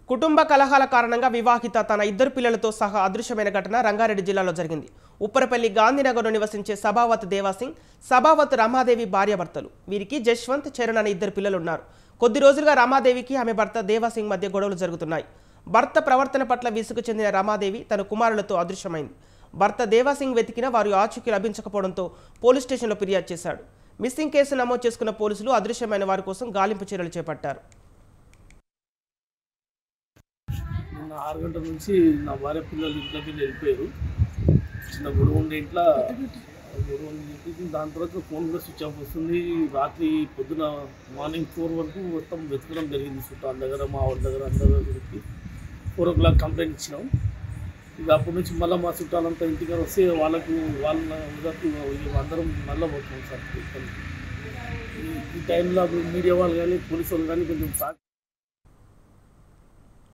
కుటుంబ కలహాల కారణంగా వివాహిత తన ఇద్దరు పిల్లలతో సహా అదృశ్యమైన ఘటన రంగారెడ్డి జిల్లాలో జరిగింది ఉప్పరపల్లి గాంధీనగర్లో నివసించే సభావత్ దేవాసింగ్ సభావత్ రమాదేవి భార్యాభర్తలు వీరికి జశ్వంత్ చరణ్ అనే ఇద్దరు పిల్లలు ఉన్నారు కొద్ది రోజులుగా రమాదేవికి ఆమె భర్త దేవాసింగ్ మధ్య గొడవలు జరుగుతున్నాయి భర్త ప్రవర్తన పట్ల విసుగు చెందిన రమాదేవి తన కుమారులతో అదృశ్యమైంది భర్త దేవాసింగ్ వెతికిన వారు ఆచూకీ లభించకపోవడంతో పోలీస్ స్టేషన్లో ఫిర్యాదు చేశాడు మిస్సింగ్ కేసు నమోదు చేసుకున్న పోలీసులు అదృశ్యమైన వారి కోసం గాలింపు చర్యలు చేపట్టారు నిన్న ఆరు గంటల నుంచి నా భార్య పిల్లలు ఇంట్లోకి వెళ్ళి వెళ్ళిపోయారు చిన్న గొడవ ఉండే ఇంట్లో గొడవ ఉంది చెప్పేసి దాని తర్వాత ఫోన్ కూడా స్విచ్ ఆఫ్ వస్తుంది రాత్రి పొద్దున మార్నింగ్ ఫోర్ వరకు మొత్తం వెతకడం జరిగింది చుట్టాల దగ్గర మా వాళ్ళ దగ్గర అందరి దగ్గరికి ఫోర్ ఓ క్లాక్ కంప్లైంట్ ఇచ్చినాం ఇక అప్పటి నుంచి మళ్ళీ మా చుట్టాలంతా ఇంటికి వస్తే వాళ్ళకు వాళ్ళ ఉదకు అందరం మళ్ళీ పోతున్నాం సార్ ఈ- ఈ టైంలో మీడియా వాళ్ళు కానీ పోలీసు వాళ్ళు కానీ కొంచెం సహ-